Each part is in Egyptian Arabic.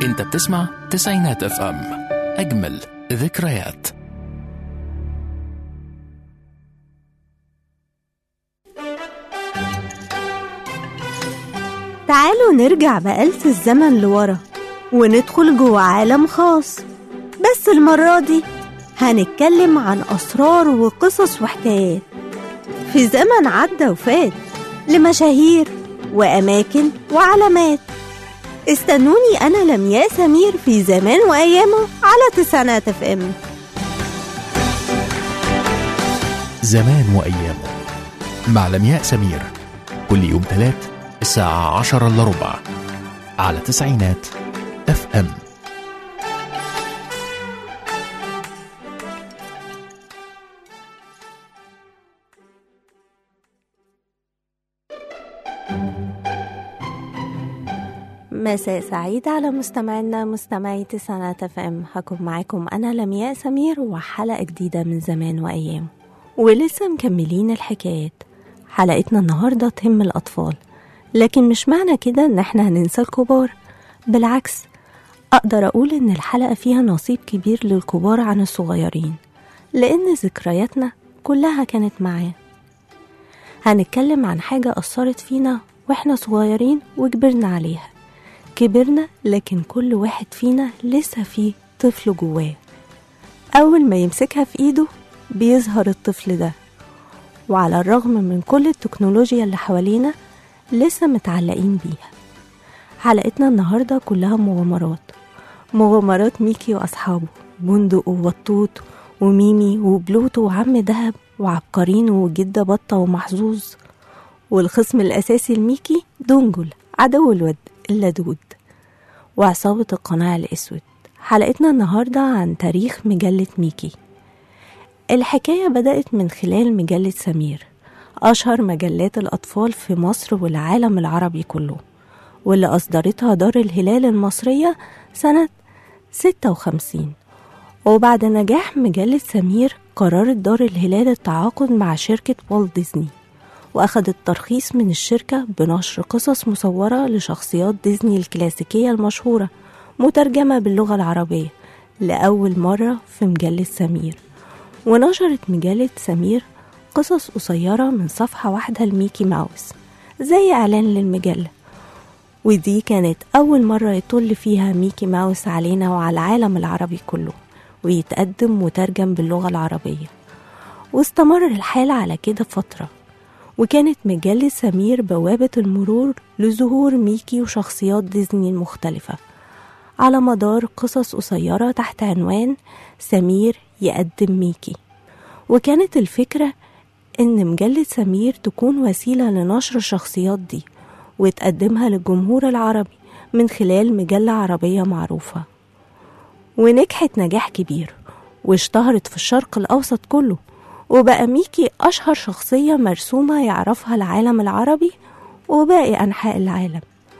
انت بتسمع تسعينات اف ام اجمل ذكريات تعالوا نرجع بآلة الزمن لورا وندخل جوه عالم خاص بس المرة دي هنتكلم عن أسرار وقصص وحكايات في زمن عدى وفات لمشاهير وأماكن وعلامات استنوني أنا لمياء سمير في زمان وأيامه على تسعينات اف ام زمان وأيامه مع لمياء سمير كل يوم ثلاث الساعة عشرة إلا ربع على تسعينات اف ام مساء سعيد على مستمعينا مستمعي تسعينات اف ام هكون معاكم انا لمياء سمير وحلقه جديده من زمان وايام ولسه مكملين الحكايات حلقتنا النهارده تهم الاطفال لكن مش معنى كده ان احنا هننسى الكبار بالعكس اقدر اقول ان الحلقه فيها نصيب كبير للكبار عن الصغيرين لان ذكرياتنا كلها كانت معاه هنتكلم عن حاجه اثرت فينا واحنا صغيرين وكبرنا عليها كبرنا لكن كل واحد فينا لسه فيه طفل جواه أول ما يمسكها في إيده بيظهر الطفل ده وعلى الرغم من كل التكنولوجيا اللي حوالينا لسه متعلقين بيها حلقتنا النهاردة كلها مغامرات مغامرات ميكي وأصحابه بندق وبطوط وميمي وبلوتو وعم دهب وعبقرين وجدة بطة ومحظوظ والخصم الأساسي لميكي دونجل عدو الود اللدود وعصابة القناع الأسود حلقتنا النهاردة عن تاريخ مجلة ميكي الحكاية بدأت من خلال مجلة سمير أشهر مجلات الأطفال في مصر والعالم العربي كله واللي أصدرتها دار الهلال المصرية سنة 56 وبعد نجاح مجلة سمير قررت دار الهلال التعاقد مع شركة والت ديزني وأخدت ترخيص من الشركة بنشر قصص مصورة لشخصيات ديزني الكلاسيكية المشهورة مترجمة باللغة العربية لأول مرة في مجلة سمير ونشرت مجلة سمير قصص قصيرة من صفحة واحدة لميكي ماوس زي إعلان للمجلة ودي كانت أول مرة يطل فيها ميكي ماوس علينا وعلى العالم العربي كله ويتقدم مترجم باللغة العربية واستمر الحال على كده فترة وكانت مجلة سمير بوابة المرور لظهور ميكي وشخصيات ديزني المختلفة على مدار قصص قصيرة تحت عنوان سمير يقدم ميكي وكانت الفكرة إن مجلة سمير تكون وسيلة لنشر الشخصيات دي وتقدمها للجمهور العربي من خلال مجلة عربية معروفة ونجحت نجاح كبير واشتهرت في الشرق الأوسط كله وبقى ميكي أشهر شخصية مرسومة يعرفها العالم العربي وباقي أنحاء العالم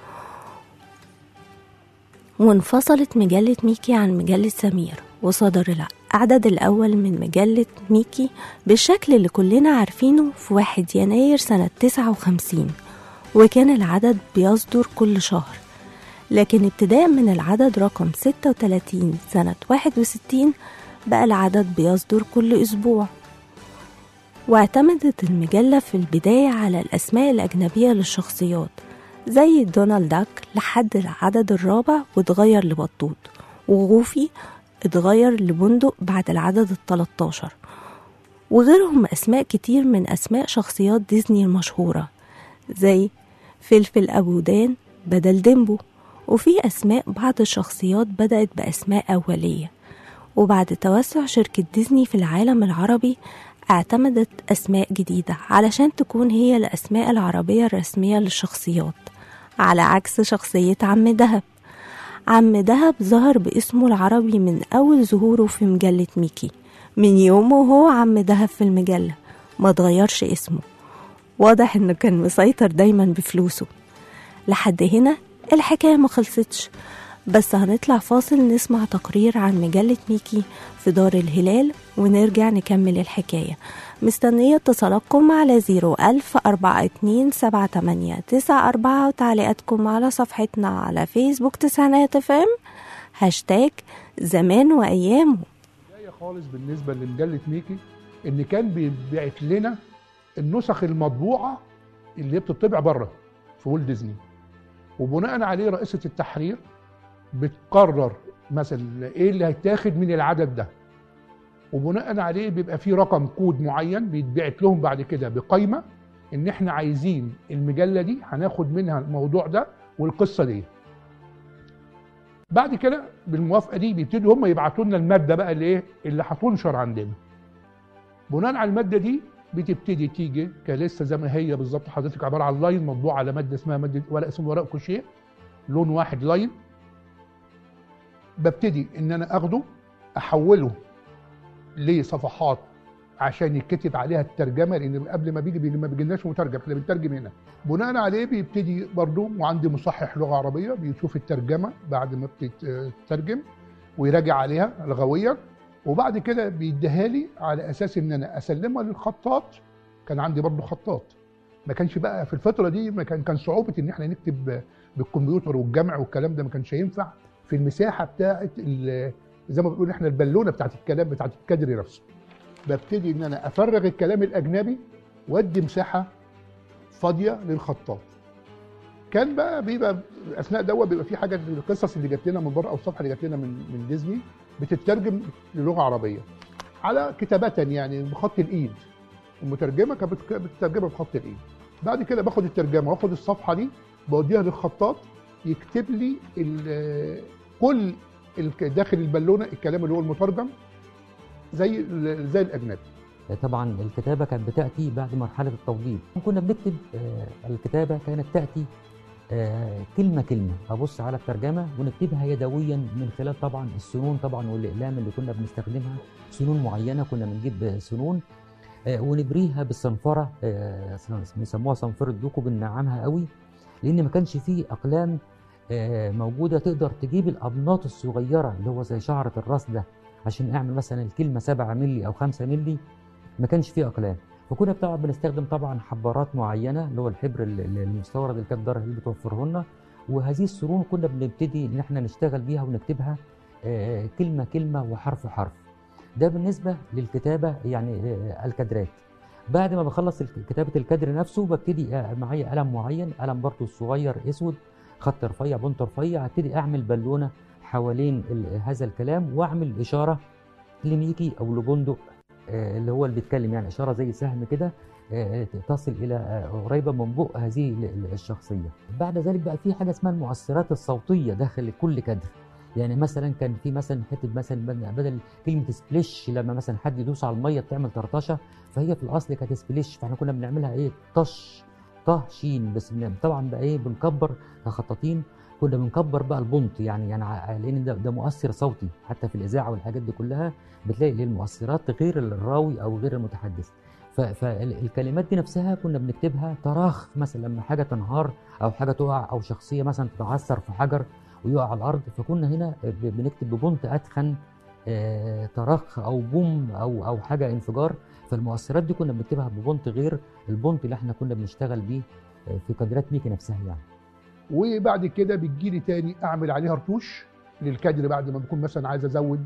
وانفصلت مجلة ميكي عن مجلة سمير وصدر العدد الأول من مجلة ميكي بالشكل اللي كلنا عارفينه في 1 يناير سنة 59 وكان العدد بيصدر كل شهر لكن ابتداء من العدد رقم 36 سنة 61 بقى العدد بيصدر كل أسبوع واعتمدت المجلة في البداية على الأسماء الأجنبية للشخصيات زي دونالد داك لحد العدد الرابع واتغير لبطوط وغوفي اتغير لبندق بعد العدد التلتاشر وغيرهم أسماء كتير من أسماء شخصيات ديزني المشهورة زي فلفل أبو دان بدل ديمبو وفي أسماء بعض الشخصيات بدأت بأسماء أولية وبعد توسع شركة ديزني في العالم العربي اعتمدت أسماء جديدة علشان تكون هي الأسماء العربية الرسمية للشخصيات على عكس شخصية عم دهب عم دهب ظهر باسمه العربي من أول ظهوره في مجلة ميكي من يومه وهو عم دهب في المجلة ما تغيرش اسمه واضح انه كان مسيطر دايما بفلوسه لحد هنا الحكاية ما خلصتش بس هنطلع فاصل نسمع تقرير عن مجلة ميكي في دار الهلال ونرجع نكمل الحكاية مستنية اتصالاتكم على زيرو ألف أربعة اتنين سبعة تمانية تسعة أربعة وتعليقاتكم على صفحتنا على فيسبوك تسعينات اف ام هاشتاج زمان وأيامه بدايه خالص بالنسبه لمجله ميكي ان كان بيبعت لنا النسخ المطبوعه اللي هي بتطبع بره في وولت ديزني وبناء عليه رئيسه التحرير بتقرر مثلا ايه اللي هيتاخد من العدد ده وبناء عليه بيبقى في رقم كود معين بيتبعت لهم بعد كده بقايمه ان احنا عايزين المجله دي هناخد منها الموضوع ده والقصه دي بعد كده بالموافقه دي بيبتدوا هم يبعتوا لنا الماده بقى اللي ايه اللي هتنشر عندنا بناء على الماده دي بتبتدي تيجي كلسه زي ما هي بالظبط حضرتك عباره عن لاين مطبوع على ماده اسمها ماده ورق اسمه ورق كوشيه لون واحد لاين ببتدي ان انا اخده احوله لصفحات عشان يتكتب عليها الترجمه لان قبل ما بيجي بيجي ما بيجيلناش مترجم احنا بنترجم هنا بناء عليه بيبتدي برضه وعندي مصحح لغه عربيه بيشوف الترجمه بعد ما بتترجم ويراجع عليها لغويا وبعد كده بيديها لي على اساس ان انا اسلمها للخطاط كان عندي برضه خطاط ما كانش بقى في الفتره دي ما كان كان صعوبه ان احنا نكتب بالكمبيوتر والجمع والكلام ده ما كانش ينفع في المساحه بتاعه ال- زي ما بنقول احنا البالونه بتاعت الكلام بتاعت الكادر نفسه ببتدي ان انا افرغ الكلام الاجنبي وادي مساحه فاضيه للخطاط كان بقى بيبقى اثناء دوت بيبقى في حاجه القصص اللي جات لنا من بره او الصفحه اللي جات لنا من من ديزني بتترجم للغه عربيه على كتابه يعني بخط الايد المترجمه كانت بت- بتترجمها بخط الايد بعد كده باخد الترجمه واخد الصفحه دي بوديها للخطاط يكتب لي ال- كل الك- داخل البالونه الكلام اللي هو المترجم زي ال- زي الاجنبي طبعا الكتابة كانت بتأتي بعد مرحلة التوضيب كنا بنكتب آه، الكتابة كانت تأتي آه، كلمة كلمة أبص على الترجمة ونكتبها يدويا من خلال طبعا السنون طبعا والأقلام اللي كنا بنستخدمها سنون معينة كنا بنجيب سنون آه، ونبريها بالصنفرة آه، بيسموها صنفرة دوكو بننعمها قوي لأن ما كانش فيه أقلام آه، موجودة تقدر تجيب الأبناط الصغيرة اللي هو زي شعرة الراس ده عشان أعمل مثلا الكلمة 7 مللي أو 5 مللي ما كانش فيه اقلام فكنا طبعا بنستخدم طبعا حبارات معينه اللي هو الحبر ال- ال- المستورد اللي كانت دار اللي بتوفره لنا وهذه السرون كنا بنبتدي ان احنا نشتغل بيها ونكتبها آه، كلمه كلمه وحرف حرف ده بالنسبه للكتابه يعني آه، الكادرات بعد ما بخلص الك- كتابه الكادر نفسه ببتدي آه، معايا قلم معين قلم برضه صغير اسود خط رفيع بنط رفيع ابتدي اعمل بالونه حوالين ال- هذا الكلام واعمل اشاره لميكي او لبندق آه، اللي هو اللي بيتكلم يعني اشاره زي سهم كده آه، تصل الى آه، قريبه من بق هذه ال- ال- الشخصيه. بعد ذلك بقى في حاجه اسمها المؤثرات الصوتيه داخل كل كادر. يعني مثلا كان في مثلا حته مثلا بدل- بدل كلمه سبليش لما مثلا حد يدوس على الميه بتعمل طرطشه فهي في الاصل كانت سبليش فاحنا كنا بنعملها ايه طش طه شين بس بن- طبعا بقى ايه بنكبر كخطاطين كنا بنكبر بقى البونت يعني يعني ع- لان ده, ده مؤثر صوتي حتى في الاذاعه والحاجات دي كلها بتلاقي للمؤثرات غير الراوي او غير المتحدث فالكلمات دي نفسها كنا بنكتبها تراخ مثلا لما حاجه تنهار او حاجه تقع او شخصيه مثلا تتعثر في حجر ويقع على الارض فكنا هنا ب- بنكتب ببونت اتخن آه، تراخ او بوم او او حاجه انفجار فالمؤثرات دي كنا بنكتبها ببونت غير البونت اللي احنا كنا بنشتغل بيه آه، في كادرات ميكي نفسها يعني وبعد كده بتجيلي تاني اعمل عليها رتوش للكادر بعد ما بكون مثلا عايز ازود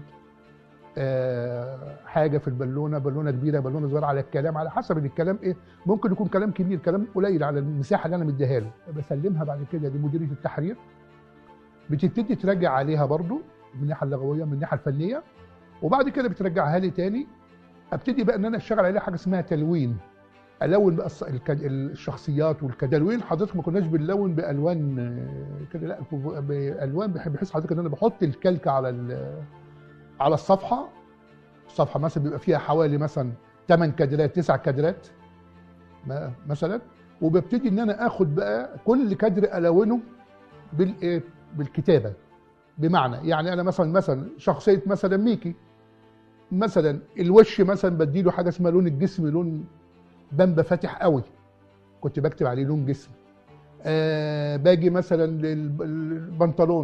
آه، حاجه في البالونه بالونه كبيره بالونه صغيره على الكلام على حسب ان الكلام ايه ممكن يكون كلام كبير كلام قليل على المساحه اللي انا مديها له بسلمها بعد كده لمديريه التحرير بتبتدي تراجع عليها برضو من الناحيه اللغويه من الناحيه الفنيه وبعد كده بترجعها لي تاني ابتدي بقى ان انا اشتغل عليها حاجه اسمها تلوين الون بقى الص- الك- الشخصيات والكدلوين حضرتك ما كناش بنلون بالوان آه، كده لا بالوان بح- بحيث حضرتك ان انا بحط الكلكه على ال- على الصفحه الصفحه مثلا بيبقى فيها حوالي مثلا 8 كادرات 9 كادرات ما- مثلا وببتدي ان انا اخد بقى كل كادر الونه بالايه بالكتابه بمعنى يعني انا مثلا مثلا شخصيه مثلا ميكي مثلا الوش مثلا بديله حاجه اسمها لون الجسم لون بامبا فاتح قوي كنت بكتب عليه لون جسم آه باجي مثلا للبنطلون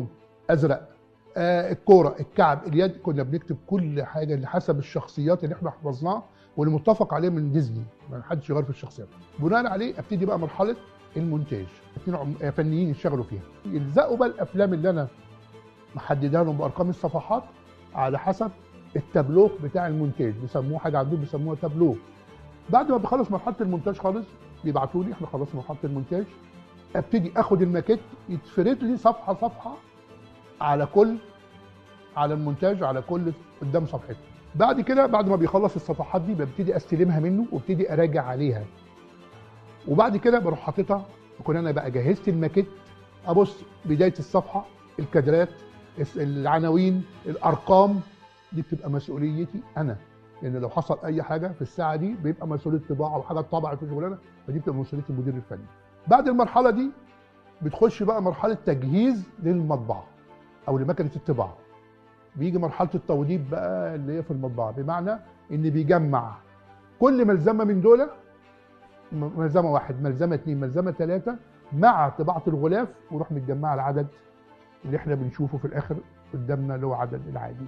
ازرق آه الكوره الكعب اليد كنا بنكتب كل حاجه اللي حسب الشخصيات اللي احنا حفظناها والمتفق عليه من ديزني ما حدش يغير في الشخصيات بناء عليه ابتدي بقى مرحله المونتاج اتنين عم- آه، فنيين يشتغلوا فيها يلزقوا بقى الافلام اللي انا محددها لهم بارقام الصفحات على حسب التابلو بتاع المونتاج بيسموه حاجه عندهم بيسموها تابلو بعد ما بخلص مرحله المونتاج خالص بيبعتوا لي احنا خلصنا مرحله المونتاج ابتدي اخد الماكيت يتفرد لي صفحه صفحه على كل على المونتاج على كل قدام صفحته بعد كده بعد ما بيخلص الصفحات دي ببتدي استلمها منه وابتدي اراجع عليها وبعد كده بروح حاططها اكون انا بقى جهزت الماكيت ابص بدايه الصفحه الكادرات الس- العناوين الارقام دي بتبقى مسؤوليتي انا لان لو حصل اي حاجه في الساعه دي بيبقى مسؤوليه طباعه او حاجه اتطبعت في شغلانه فدي بتبقى مسؤوليه المدير الفني بعد المرحله دي بتخش بقى مرحله تجهيز للمطبعه او لمكنه الطباعه بيجي مرحله التوضيب بقى اللي هي في المطبعه بمعنى ان بيجمع كل ملزمه من دول م- ملزمه واحد ملزمه اثنين ملزمه ثلاثه مع طباعه الغلاف ويروح متجمع العدد اللي احنا بنشوفه في الاخر قدامنا اللي هو عدد العادي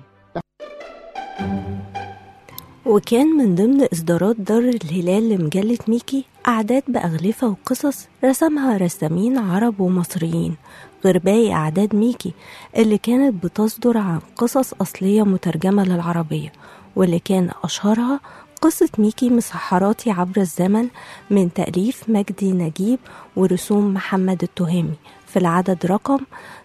وكان من ضمن إصدارات دار الهلال لمجلة ميكي أعداد بأغلفة وقصص رسمها رسامين عرب ومصريين غير باقي أعداد ميكي اللي كانت بتصدر عن قصص أصلية مترجمة للعربية واللي كان أشهرها قصة ميكي مسحراتي عبر الزمن من تأليف مجدي نجيب ورسوم محمد التهامي في العدد رقم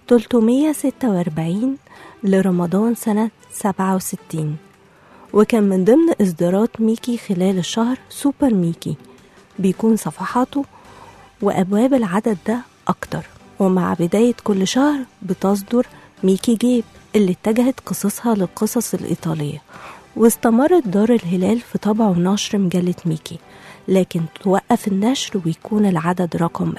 346 لرمضان سنة 67 وكان من ضمن إصدارات ميكي خلال الشهر سوبر ميكي بيكون صفحاته وأبواب العدد ده أكتر ومع بداية كل شهر بتصدر ميكي جيب اللي اتجهت قصصها للقصص الإيطالية واستمرت دار الهلال في طبع ونشر مجلة ميكي لكن توقف النشر ويكون العدد رقم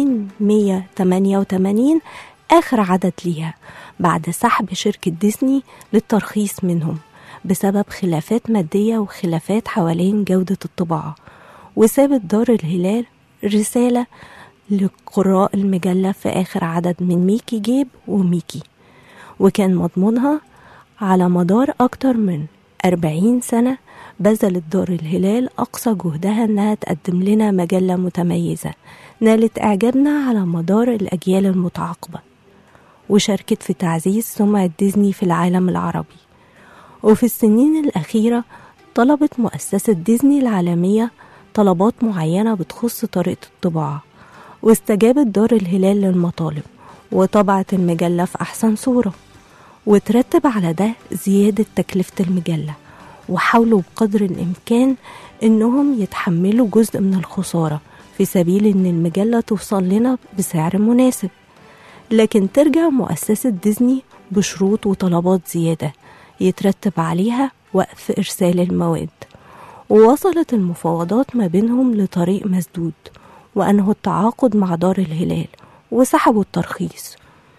2188 آخر عدد ليها بعد سحب شركة ديزني للترخيص منهم بسبب خلافات مادية وخلافات حوالين جودة الطباعة وسابت دار الهلال رسالة لقراء المجلة في آخر عدد من ميكي جيب وميكي وكان مضمونها على مدار أكتر من أربعين سنة بذلت دار الهلال أقصى جهدها إنها تقدم لنا مجلة متميزة نالت إعجابنا على مدار الأجيال المتعاقبة وشاركت في تعزيز سمعة ديزني في العالم العربي وفي السنين الأخيرة طلبت مؤسسة ديزني العالمية طلبات معينة بتخص طريقة الطباعة واستجابت دار الهلال للمطالب وطبعت المجلة في أحسن صورة وترتب على ده زيادة تكلفة المجلة وحاولوا بقدر الإمكان إنهم يتحملوا جزء من الخسارة في سبيل إن المجلة توصل لنا بسعر مناسب لكن ترجع مؤسسة ديزني بشروط وطلبات زيادة يترتب عليها وقف إرسال المواد ووصلت المفاوضات ما بينهم لطريق مسدود وأنهوا التعاقد مع دار الهلال وسحبوا الترخيص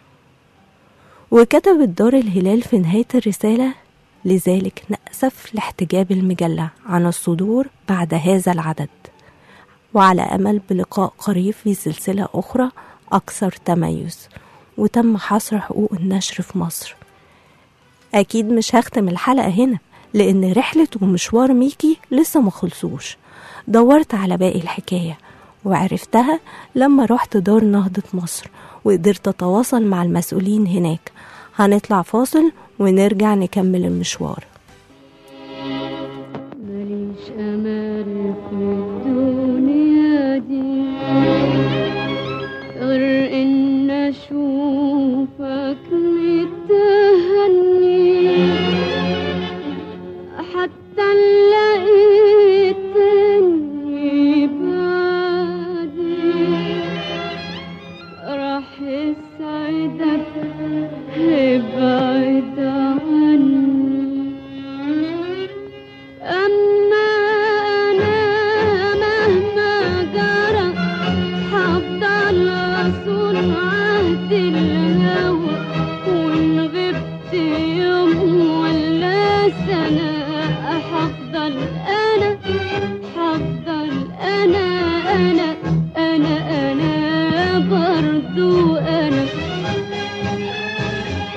وكتبت دار الهلال في نهاية الرسالة لذلك نأسف لاحتجاب المجلة عن الصدور بعد هذا العدد وعلى أمل بلقاء قريب في سلسلة أخرى أكثر تميز وتم حصر حقوق النشر في مصر أكيد مش هختم الحلقة هنا لأن رحلة ومشوار ميكي لسه ما خلصوش دورت على باقي الحكاية وعرفتها لما رحت دار نهضة مصر وقدرت أتواصل مع المسؤولين هناك هنطلع فاصل ونرجع نكمل المشوار ماليش أمل في الدنيا دي غير إن أشوفك متهني حتى لقيتني بعدي راح يسعدك ابعد عني أما أنا مهما جرى هفضل أصون عهد الهوى وإن غبت يوم ولا سنة هفضل أنا هفضل أنا أنا أنا أنا برضو أنا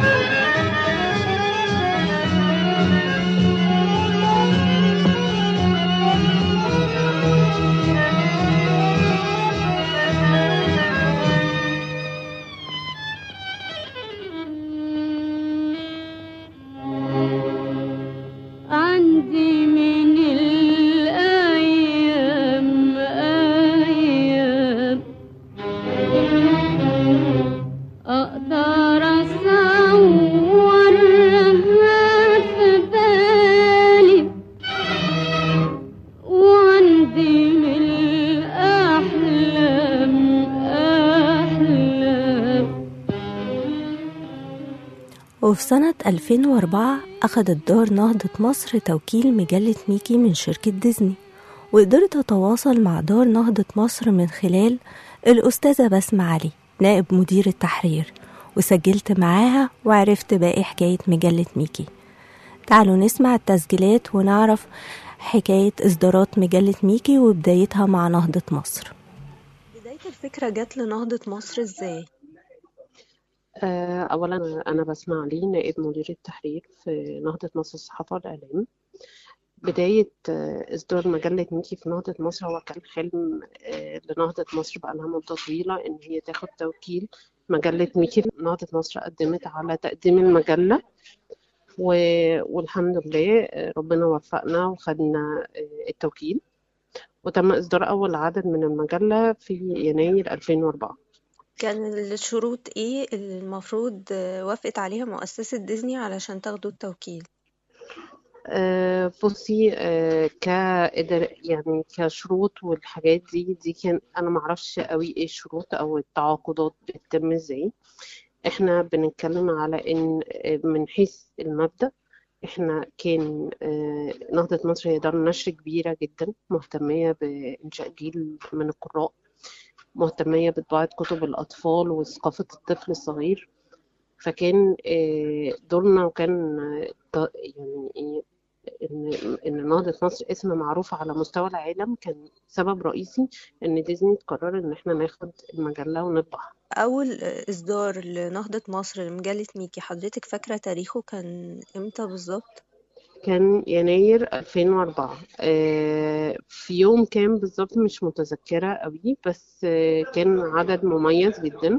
وفي سنة 2004 أخدت دار نهضة مصر توكيل مجلة ميكي من شركة ديزني وقدرت أتواصل مع دار نهضة مصر من خلال الأستاذة بسمة علي نائب مدير التحرير وسجلت معاها وعرفت باقي حكاية مجلة ميكي تعالوا نسمع التسجيلات ونعرف حكاية إصدارات مجلة ميكي وبدايتها مع نهضة مصر بداية الفكرة جت لنهضة مصر إزاي؟ آه، أولا أنا بسمع علي نائب مدير التحرير في نهضة مصر الصحافة والإعلام بداية آه، إصدار مجلة ميكي في نهضة مصر هو كان حلم آه، لنهضة مصر بقالها مدة طويلة إن هي تاخد توكيل مجلة ميكي نهضة مصر قدمت على تقديم المجلة و- والحمد لله آه، ربنا وفقنا وخدنا آه، التوكيل وتم إصدار أول عدد من المجلة في يناير 2004 كان الشروط إيه اللي المفروض آه، وافقت عليها مؤسسة ديزني علشان تاخدوا التوكيل؟ آه، بصي آه، كإدار يعني كشروط والحاجات دي دي كان انا معرفش قوي ايه الشروط او التعاقدات بتتم ازاي احنا بنتكلم على ان آه، من حيث المبدأ احنا كان آه، نهضة مصر هي دار نشر كبيرة جدا مهتمية بإنشاء جيل من القراء مهتمية بطباعة كتب الأطفال وثقافة الطفل الصغير فكان آه، دورنا وكان آه، ط- يعني إيه إن إن نهضة مصر اسم معروف على مستوى العالم كان سبب رئيسي إن ديزني تقرر إن إحنا ناخد المجلة ونطبعها أول آه، إصدار لنهضة مصر لمجلة ميكي حضرتك فاكرة تاريخه كان إمتى بالظبط؟ كان يناير 2004 آه، في يوم كان بالظبط مش متذكرة قوي بس آه، كان عدد مميز جدا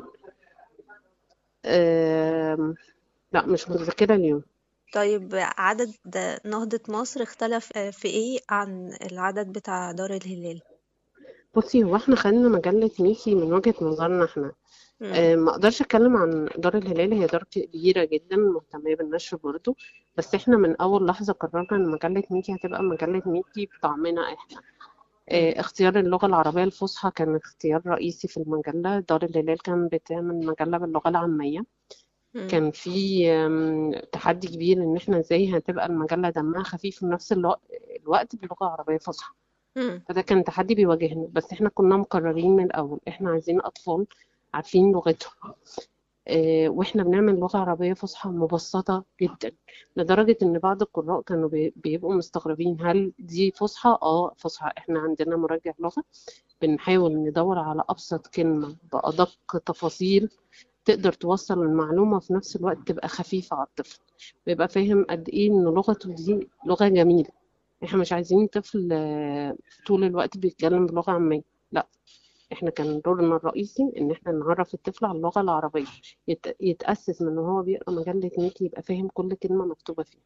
آم، لا مش متذكرة اليوم طيب عدد نهضة مصر اختلف آه، في إيه عن العدد بتاع دار الهلال؟ بصي هو احنا خدنا مجلة ميكي من وجهة نظرنا احنا مم. آه، ما اقدرش اتكلم عن دار الهلال هي دار كبيرة جدا مهتمية بالنشر برضه بس احنا من اول لحظة قررنا ان مجلة ميكي هتبقى مجلة ميكي بطعمنا احنا مم. آه، اختيار اللغة العربية الفصحى كان اختيار رئيسي في المجلة دار الهلال كان بتعمل مجلة باللغة العامية مم. كان في آم، تحدي كبير ان احنا ازاي هتبقى المجلة دمها خفيف في نفس الوقت الوقت باللغة العربية الفصحى مم. فده كان تحدي بيواجهنا بس احنا كنا مقررين من الاول احنا عايزين اطفال عارفين لغتهم اه واحنا بنعمل لغة عربية فصحى مبسطة جدا لدرجة ان بعض القراء كانوا بي- بيبقوا مستغربين هل دي فصحى اه فصحى احنا عندنا مراجع لغة بنحاول ندور على ابسط كلمة بأدق تفاصيل تقدر توصل المعلومة في نفس الوقت تبقى خفيفة على الطفل ويبقى فاهم قد ايه ان لغته دي لغة جميلة احنا مش عايزين طفل آه، طول الوقت بيتكلم بلغة عامية لا احنا كان دورنا الرئيسي ان احنا نعرف الطفل على اللغة العربية يت- يتأسس من وهو بيقرأ مجلة ميكي يبقى فاهم كل كلمة مكتوبة فيها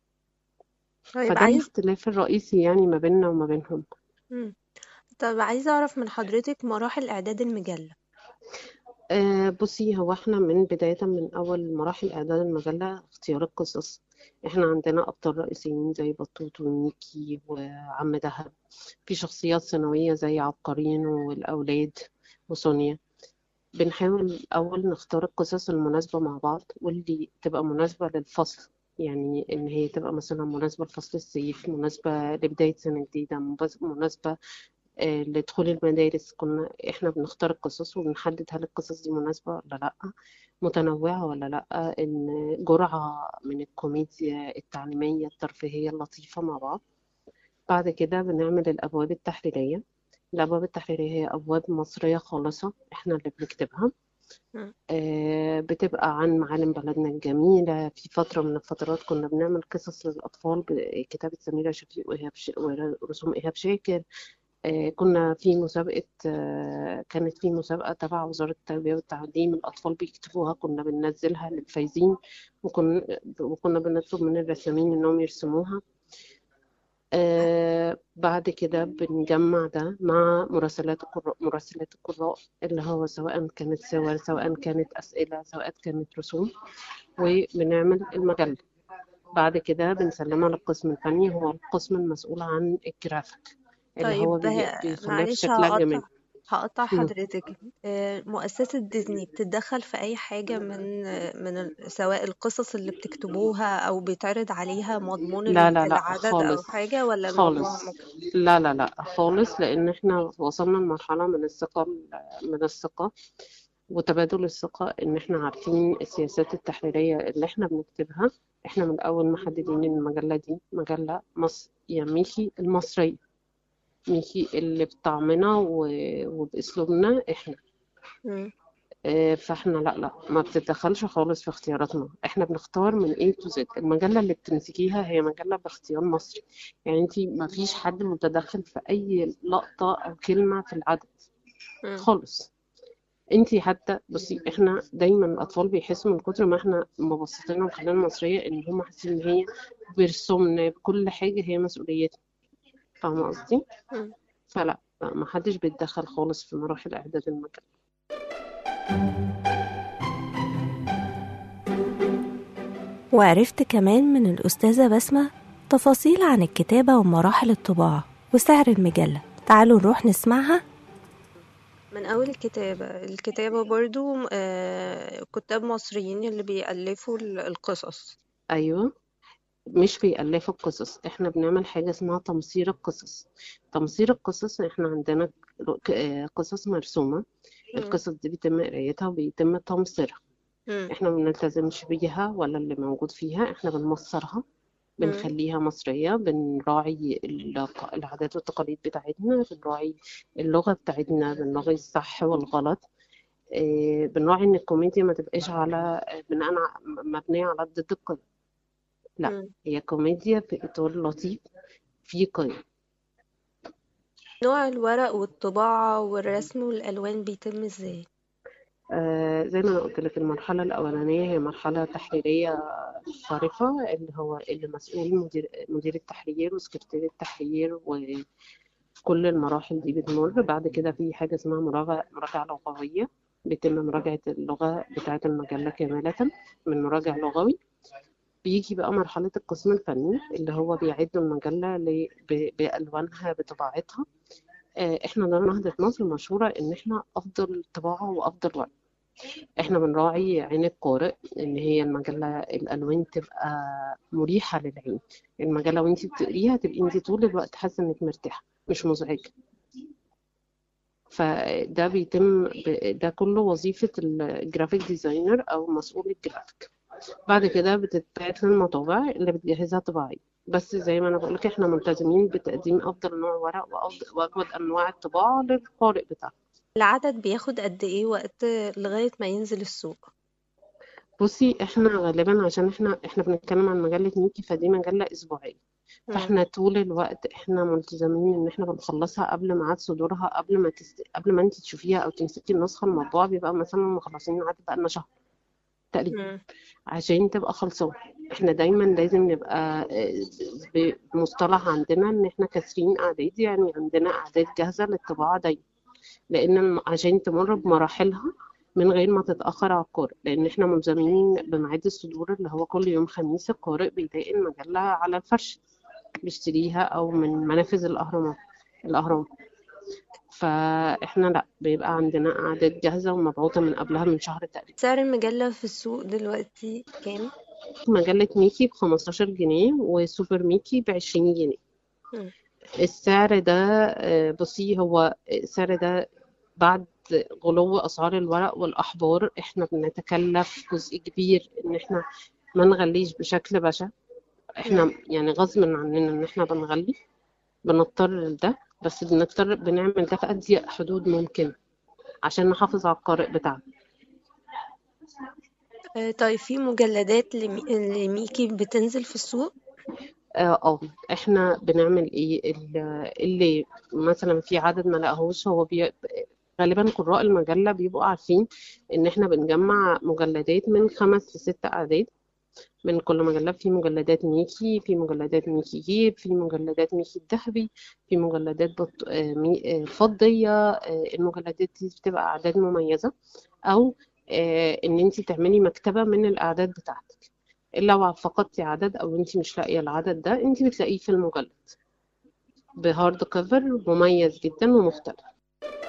طيب فده عايز الاختلاف الرئيسي يعني ما بيننا وما بينهم مم. طب عايزة أعرف من حضرتك مراحل إعداد المجلة آه بصي هو احنا من بداية من أول مراحل إعداد المجلة اختيار القصص احنا عندنا أبطال رئيسيين زي بطوط وميكي وعم دهب في شخصيات ثانوية زي عبقرين والأولاد وسونيا بنحاول أول نختار القصص المناسبة مع بعض واللي تبقى مناسبة للفصل يعني إن هي تبقى مثلا مناسبة لفصل الصيف مناسبة لبداية سنة جديدة منبز- مناسبة آه، لدخول المدارس كنا إحنا بنختار القصص وبنحدد هل القصص دي مناسبة ولا لأ متنوعة ولا لأ إن جرعة من الكوميديا التعليمية الترفيهية اللطيفة مع بعض بعد كده بنعمل الأبواب التحريرية الأبواب التحريرية هي أبواب مصرية خالصة إحنا اللي بنكتبها مم. آه، بتبقى عن معالم بلدنا الجميلة في فترة من الفترات كنا بنعمل قصص للأطفال بكتابة سميرة شفيق وإيهاب ش... ورسوم إيهاب شاكر آه، كنا في مسابقة آه، كانت في مسابقة تبع وزارة التربية والتعليم الأطفال بيكتبوها كنا بننزلها للفايزين وكنا وكنا بنطلب من الرسامين إنهم يرسموها آه بعد كده بنجمع ده مع مراسلات القراء مراسلات القراء اللي هو سواء كانت صور سواء كانت أسئلة سواء كانت رسوم وبنعمل المجلة بعد كده بنسلمها للقسم الفني هو القسم المسؤول عن الجرافيك اللي هو طيب بي- آه، بيخليها معلش بشكلها الجمالي هقطع هقطع مم. حضرتك آه، مؤسسة ديزني بتتدخل في أي حاجة من من ال- سواء القصص اللي بتكتبوها أو بيتعرض عليها مضمون لا ال- لا لا العدد أو خالص حاجة ولا الموضوع خالص مك... لا لا لا خالص لأن احنا وصلنا لمرحلة من الثقة من الثقة وتبادل الثقة إن احنا عارفين السياسات التحريرية اللي احنا بنكتبها احنا من أول محددين إن المجلة دي مجلة مصر يعني ميكي المصرية ميكي اللي بطعمنا و- وبأسلوبنا احنا مم. آه، فاحنا لا لا ما بتتدخلش خالص في اختياراتنا احنا بنختار من A to Z المجلة اللي بتمسكيها هي مجلة باختيار مصري يعني انتي ما فيش حد متدخل في اي لقطة او كلمة في العدد مم. خالص انتي حتى بصي احنا دايما الاطفال بيحسوا من كتر ما احنا مبسطين ومخلينا المصرية ان هم حاسين ان هي برسومنا بكل حاجة هي مسؤوليتنا فاهمة قصدي؟ مم. فلا لا، ما حدش بيتدخل خالص في مراحل اعداد المجلة وعرفت كمان من الأستاذة بسمة تفاصيل عن الكتابة ومراحل الطباعة وسعر المجلة تعالوا نروح نسمعها من أول الكتابة الكتابة برضو آه، كتاب مصريين اللي بيألفوا ال- القصص ايوه مش بيألفوا القصص احنا بنعمل حاجة اسمها تمصير القصص تمصير القصص احنا عندنا ك- آه، قصص مرسومة مم. القصص دي بيتم قرايتها وبيتم تمصيرها مم. احنا ما بنلتزمش بيها ولا اللي موجود فيها احنا بنمصرها مم. بنخليها مصرية بنراعي الق- العادات والتقاليد بتاعتنا بنراعي اللغة بتاعتنا بنراعي الصح والغلط اه بنراعي ان الكوميديا ما تبقاش على بناء ع- مبنية على ضد القيم لا مم. هي كوميديا في إطار لطيف فيه قيم نوع الورق والطباعة والرسم والألوان بيتم ازاي؟ آه زي ما أنا قلت لك المرحلة الأولانية هي مرحلة تحريرية صارفة اللي هو اللي مسؤول مدير مدير التحرير وسكرتير التحرير وكل المراحل دي بتمر بعد كده في حاجة اسمها مراجعة مراجعة لغوية بيتم مراجعة اللغة بتاعة المجلة كاملة من مراجع لغوي بيجي بقى مرحلة القسم الفني اللي هو بيعد المجلة ل- ب- بألوانها بطباعتها آه، احنا ده نهضة مصر مشهورة ان احنا افضل طباعة وافضل ورق احنا بنراعي عين القارئ ان هي المجلة الالوان تبقى مريحة للعين المجلة وانتي بتقريها تبقي انتي طول الوقت حاسة انك مرتاحة مش مزعجة فده بيتم ب- ده كله وظيفة الجرافيك ديزاينر او مسؤول الجرافيك بعد كده بتتبعت للمطابع اللي بتجهزها طباعية بس زي ما انا بقولك احنا ملتزمين بتقديم افضل نوع ورق وأفضل- واجود انواع الطباعة للقارئ بتاعنا العدد بياخد قد ايه وقت لغاية ما ينزل السوق؟ بصي احنا غالبا عشان احنا احنا بنتكلم عن مجلة ميكي فدي مجلة اسبوعية مم. فاحنا طول الوقت احنا ملتزمين ان احنا بنخلصها قبل ميعاد صدورها قبل ما تست... قبل ما انت تشوفيها او تمسكي النسخة المطبوعة بيبقى مثلا مخلصين العدد بقالنا شهر تقريبا مم. عشان تبقى خلصانة احنا دايما لازم نبقى آه، بمصطلح عندنا ان احنا كاسرين اعداد يعني عندنا اعداد جاهزة للطباعة دايما لان الم- عشان تمر بمراحلها من غير ما تتأخر على القارئ لأن احنا ملزمين بميعاد الصدور اللي هو كل يوم خميس القارئ بيلاقي المجلة على الفرش بيشتريها أو من منافذ الأهرامات الأهرام فاحنا لا بيبقى عندنا أعداد جاهزة ومبعوثة من قبلها من شهر تقريبا سعر المجلة في السوق دلوقتي كام؟ مجلة ميكي ب 15 جنيه وسوبر ميكي ب 20 جنيه مم. السعر ده آه، بصي هو السعر ده بعد غلو أسعار الورق والأحبار احنا بنتكلف جزء كبير إن احنا ما نغليش بشكل بشع احنا يعني غصب عننا إن احنا بنغلي بنضطر لده بس بنضطر بنعمل ده في أضيق حدود ممكن عشان نحافظ على القارئ بتاعنا آه، طيب في مجلدات لمي... لميكي بتنزل في السوق؟ اه آه، احنا بنعمل ايه ال- اللي مثلا في عدد ما لقاهوش هو بي... غالبا قراء المجلة بيبقوا عارفين ان احنا بنجمع مجلدات من خمس لست اعداد من كل مجلة في مجلدات ميكي في مجلدات ميكي جيب في مجلدات ميكي الذهبي في مجلدات بط... آه، مي... آه، فضية آه، المجلدات دي بتبقى أعداد مميزة أو آه، إن أنت تعملي مكتبة من الأعداد بتاعتك لو فقدتي عدد أو أنت مش لاقية العدد ده أنت بتلاقيه في المجلد بهارد كفر مميز جدا ومختلف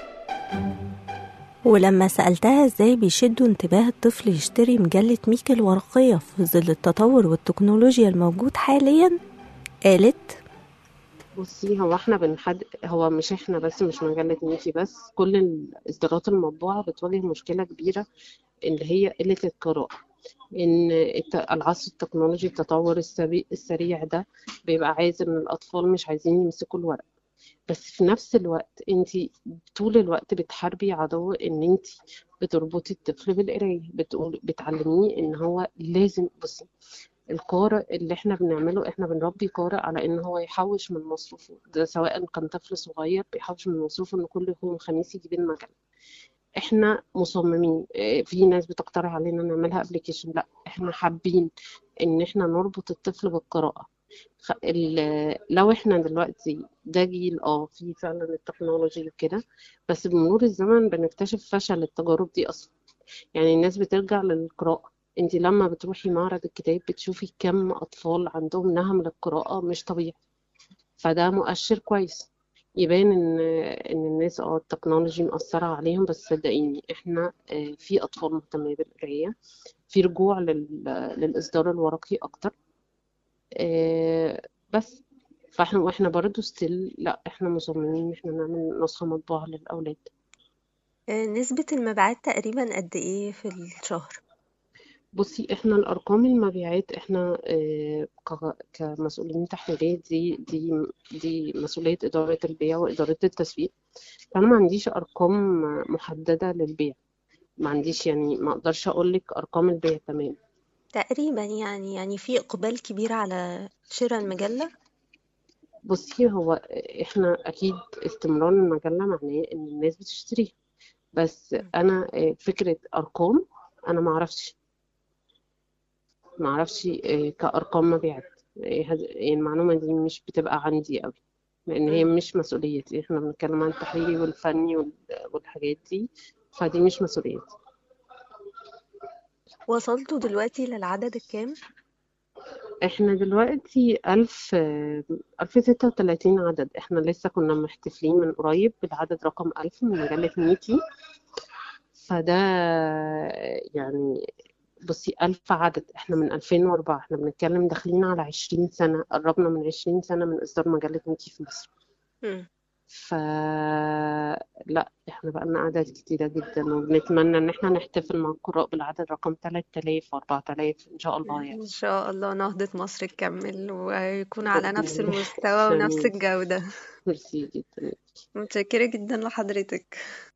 ولما سألتها ازاي بيشدوا انتباه الطفل يشتري مجلة ميكي الورقية في ظل التطور والتكنولوجيا الموجود حاليا قالت بصي هو احنا بنحد هو مش احنا بس مش مجلة ميكي بس كل الإصدارات المطبوعة بتواجه مشكلة كبيرة اللي هي قلة القراءة إن الت- العصر التكنولوجي التطور السريع السريع ده بيبقى عايز إن الأطفال مش عايزين يمسكوا الورق بس في نفس الوقت انت طول الوقت بتحاربي عدو ان انت بتربطي الطفل بالقرايه بتقول بتعلميه ان هو لازم بصي القارئ اللي احنا بنعمله احنا بنربي قارئ على ان هو يحوش من مصروفه ده سواء كان طفل صغير بيحوش من مصروفه ان كل يوم خميس يجيب المجله احنا مصممين اه، في ناس بتقترح علينا نعملها ابلكيشن لا احنا حابين ان احنا نربط الطفل بالقراءه خ- ال- لو احنا دلوقتي ده جيل اه في فعلا التكنولوجي وكده بس بمرور الزمن بنكتشف فشل التجارب دي اصلا يعني الناس بترجع للقراءة انت لما بتروحي معرض الكتاب بتشوفي كم اطفال عندهم نهم للقراءة مش طبيعي فده مؤشر كويس يبان ان ان الناس اه التكنولوجي مأثرة عليهم بس صدقيني احنا اه، في اطفال مهتمة بالقراية في رجوع لل- للإصدار الورقي أكتر آه، بس فاحنا واحنا برضو ستيل لا احنا مصممين ان احنا نعمل نسخة مطبوعة للأولاد آه، نسبة المبيعات تقريبا قد ايه في الشهر بصي احنا الأرقام المبيعات احنا آه، ك- كمسؤولين تحريرية دي دي دي مسؤولية إدارة البيع وإدارة التسويق فأنا ما عنديش أرقام محددة للبيع ما عنديش يعني ما أقدرش أقول لك أرقام البيع تمام تقريبا يعني يعني في إقبال كبير على شراء المجلة بصي هو احنا أكيد استمرار المجلة معناه إن الناس بتشتريها بس أنا آه، فكرة أرقام أنا ما أعرفش ما اعرفش إيه كأرقام مبيعات إيه هاد- إيه المعلومة دي مش بتبقى عندي قوي لأن هي مش مسؤوليتي احنا بنتكلم عن التحريري والفني وال- والحاجات دي فدي مش مسؤوليتي وصلتوا دلوقتي للعدد الكام؟ احنا دلوقتي ألف ألف ستة وتلاتين عدد احنا لسه كنا محتفلين من قريب بالعدد رقم ألف من مجلة ميكي فده يعني بصي ألف عدد احنا من 2004 احنا بنتكلم داخلين على 20 سنة قربنا من 20 سنة من إصدار مجلة ميكي في مصر مم. ف لا احنا بقى لنا أعداد كتيرة جدا وبنتمنى إن احنا نحتفل مع القراء بالعدد رقم 3000 و4000 إن شاء الله يعني إن شاء الله نهضة مصر تكمل ويكون على ربنا نفس المستوى ونفس آمين الجودة ميرسي جدا متشكرة جدا لحضرتك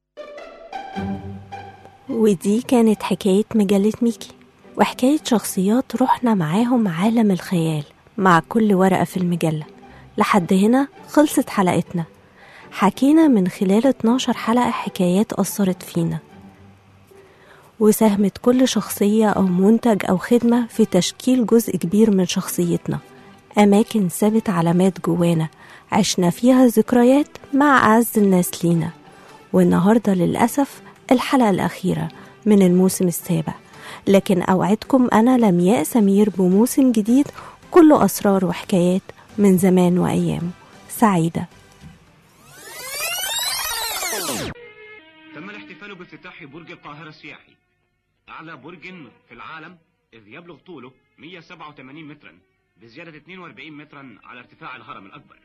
ودي كانت حكاية مجلة ميكي وحكاية شخصيات رحنا معاهم عالم الخيال مع كل ورقة في المجلة لحد هنا خلصت حلقتنا حكينا من خلال 12 حلقة حكايات أثرت فينا وساهمت كل شخصية أو منتج أو خدمة في تشكيل جزء كبير من شخصيتنا أماكن سابت علامات جوانا عشنا فيها ذكريات مع أعز الناس لينا والنهاردة للأسف الحلقة الأخيرة من الموسم السابع لكن أوعدكم أنا لمياء سمير بموسم جديد كله أسرار وحكايات من زمان وأيام سعيدة تم الاحتفال بافتتاح برج القاهرة السياحي أعلى برج في العالم إذ يبلغ طوله 187 مترا بزيادة 42 مترا على ارتفاع الهرم الأكبر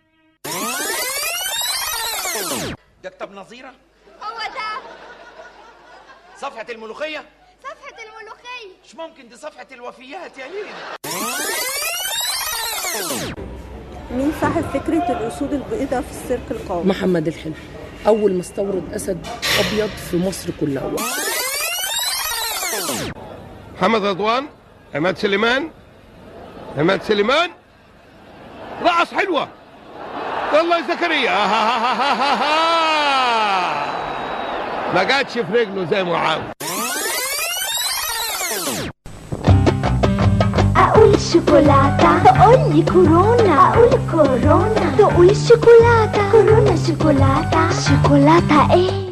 ده كتاب نظيرة هو ده صفحة الملوخية صفحة الملوخية مش ممكن دي صفحة الوفيات يا ليل مين صاحب فكرة الأسود البيضاء في السيرك القومي؟ محمد الحلو أول ما استورد أسد أبيض في مصر كلها محمد رضوان عماد سليمان عماد سليمان رأس حلوة والله يا زكريا ما قعدش في رجله زي معاوية أقول شوكولاتة تقول لي كورونا أقول كورونا تقول شوكولاتة كورونا شوكولاتة شوكولاتة إيه